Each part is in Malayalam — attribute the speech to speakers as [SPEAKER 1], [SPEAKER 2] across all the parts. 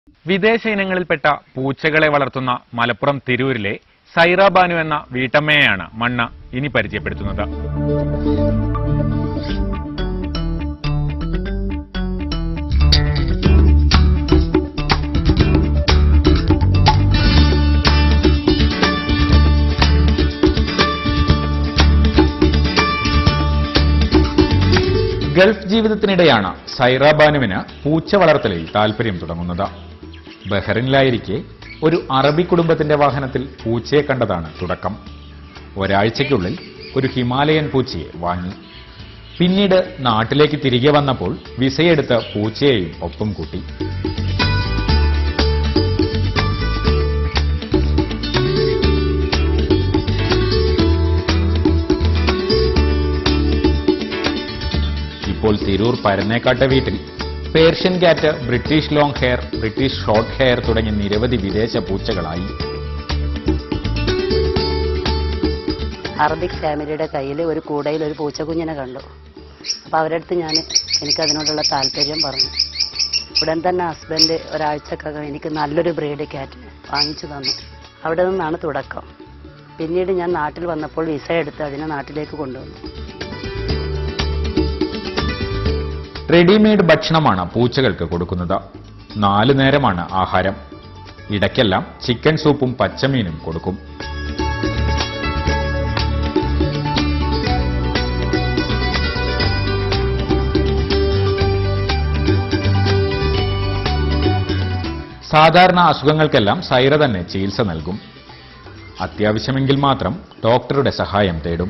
[SPEAKER 1] വിദേശ ഇനങ്ങളിൽപ്പെട്ട പൂച്ചകളെ വളർത്തുന്ന മലപ്പുറം തിരൂരിലെ സൈറ ബാനു എന്ന വീട്ടമ്മയെയാണ് മണ്ണ ഇനി പരിചയപ്പെടുത്തുന്നത് ഗൾഫ് ജീവിതത്തിനിടെയാണ് സൈറ ബാനുവിന് പൂച്ച വളർത്തലിൽ താല്പര്യം തുടങ്ങുന്നത് ബഹ്റിനിലായിരിക്കെ ഒരു അറബി കുടുംബത്തിന്റെ വാഹനത്തിൽ പൂച്ചയെ കണ്ടതാണ് തുടക്കം ഒരാഴ്ചയ്ക്കുള്ളിൽ ഒരു ഹിമാലയൻ പൂച്ചയെ വാങ്ങി പിന്നീട് നാട്ടിലേക്ക് തിരികെ വന്നപ്പോൾ വിസയെടുത്ത് പൂച്ചയെയും ഒപ്പം കൂട്ടി ഇപ്പോൾ തിരൂർ പരന്നേക്കാട്ടെ വീട്ടിൽ Persian cat British long hair British short hair തുടങ്ങിയ നിരവധി വിദേശ പൂച്ചകളായി
[SPEAKER 2] അറബിക് ഫാമിലിയുടെ കയ്യിൽ ഒരു കൂടയിൽ ഒരു പൂച്ചക്കുഞ്ഞിനെ കണ്ടു അപ്പോൾ അവരുടെ അടുത്ത് ഞാൻ എനിക്കതിനോടുള്ള താല്പര്യം പറഞ്ഞു ഉടൻ തന്നെ ഹസ്ബൻഡ് ഒരാഴ്ചക്കകം എനിക്ക് നല്ലൊരു ബ്രീഡ് കാറ്റിനെ വാങ്ങിച്ചു തന്നു അവിടെ നിന്നാണ് തുടക്കം പിന്നീട് ഞാൻ നാട്ടിൽ വന്നപ്പോൾ വിസ എടുത്ത് അതിനെ നാട്ടിലേക്ക് കൊണ്ടുവന്നു
[SPEAKER 1] റെഡിമെയ്ഡ് ഭക്ഷണമാണ് പൂച്ചകൾക്ക് കൊടുക്കുന്നത് നാലു നേരമാണ് ആഹാരം ഇടയ്ക്കെല്ലാം ചിക്കൻ സൂപ്പും പച്ചമീനും കൊടുക്കും സാധാരണ അസുഖങ്ങൾക്കെല്ലാം സൈറ തന്നെ ചികിത്സ നൽകും അത്യാവശ്യമെങ്കിൽ മാത്രം ഡോക്ടറുടെ സഹായം തേടും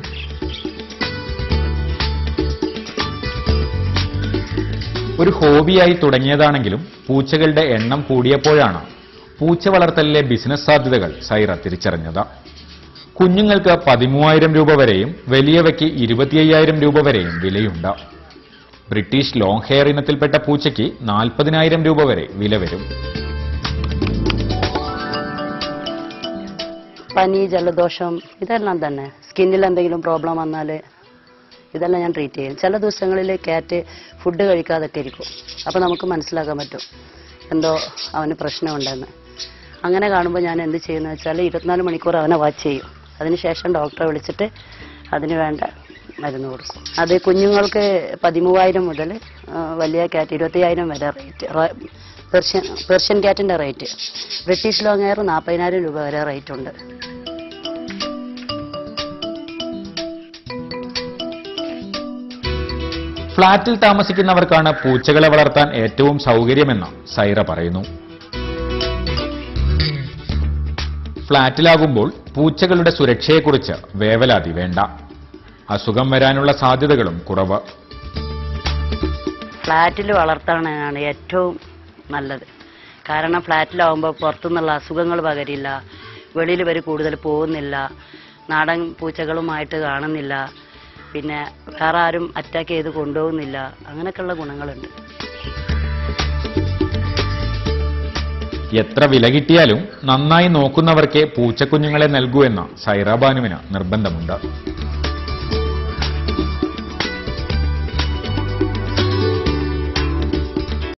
[SPEAKER 1] ഒരു ഹോബിയായി തുടങ്ങിയതാണെങ്കിലും പൂച്ചകളുടെ എണ്ണം കൂടിയപ്പോഴാണ് പൂച്ച വളർത്തലിലെ ബിസിനസ് സാധ്യതകൾ സൈറ തിരിച്ചറിഞ്ഞത് കുഞ്ഞുങ്ങൾക്ക് പതിമൂവായിരം രൂപ വരെയും വലിയവയ്ക്ക് ഇരുപത്തിയ്യായിരം രൂപ വരെയും വിലയുണ്ട് ബ്രിട്ടീഷ് ലോങ് ഹെയർ ഇനത്തിൽപ്പെട്ട പൂച്ചയ്ക്ക് നാൽപ്പതിനായിരം രൂപ വരെ വില വരും
[SPEAKER 2] പനി ജലദോഷം ഇതെല്ലാം തന്നെ സ്കിന്നിൽ എന്തെങ്കിലും പ്രോബ്ലം വന്നാൽ ഇതെല്ലാം ഞാൻ ട്രീറ്റ് ചെയ്യും ചില ദിവസങ്ങളിൽ കാറ്റ് ഫുഡ് കഴിക്കാതൊക്കെ ഇരിക്കും അപ്പോൾ നമുക്ക് മനസ്സിലാക്കാൻ പറ്റും എന്തോ അവന് പ്രശ്നമുണ്ടെന്ന് അങ്ങനെ കാണുമ്പോൾ ഞാൻ എന്ത് ചെയ്യുന്നത് വെച്ചാൽ ഇരുപത്തിനാല് മണിക്കൂർ അവനെ വാച്ച് ചെയ്യും അതിനുശേഷം ഡോക്ടറെ വിളിച്ചിട്ട് അതിന് വേണ്ട മരുന്ന് കൊടുക്കും അത് കുഞ്ഞുങ്ങൾക്ക് പതിമൂവായിരം മുതൽ ആ, വലിയ കാറ്റ് ഇരുപത്തിയായിരം വരെ റേറ്റ് റ- പെർഷ്യൻ പെർഷ്യൻ കാറ്റിൻ്റെ റേറ്റ് ബ്രിട്ടീഷ് ലോങ് എയർ നാൽപ്പതിനായിരം രൂപ വരെ റേറ്റ് ഉണ്ട്
[SPEAKER 1] ഫ്ളാറ്റിൽ താമസിക്കുന്നവർക്കാണ് പൂച്ചകളെ വളർത്താൻ ഏറ്റവും സൗകര്യമെന്ന് സൈറ പറയുന്നു ഫ്ളാറ്റിലാകുമ്പോൾ പൂച്ചകളുടെ സുരക്ഷയെക്കുറിച്ച് വേവലാതി വേണ്ട അസുഖം വരാനുള്ള സാധ്യതകളും കുറവ്
[SPEAKER 2] ഫ്ലാറ്റിൽ വളർത്താനാണ് ഏറ്റവും നല്ലത് കാരണം ഫ്ലാറ്റിലാവുമ്പോൾ പുറത്തുനിന്നുള്ള അസുഖങ്ങൾ പകരില്ല വെളിയിൽ വരെ കൂടുതൽ പോകുന്നില്ല നാടൻ പൂച്ചകളുമായിട്ട് കാണുന്നില്ല പിന്നെ വേറെ ആരും അറ്റാക്ക് ചെയ്ത് കൊണ്ടുപോകുന്നില്ല അങ്ങനെയൊക്കെയുള്ള ഗുണങ്ങളുണ്ട്
[SPEAKER 1] എത്ര വില കിട്ടിയാലും നന്നായി നോക്കുന്നവർക്കേ പൂച്ചക്കുഞ്ഞുങ്ങളെ നൽകൂ എന്ന സൈറ ബാനുവിന് നിർബന്ധമുണ്ട്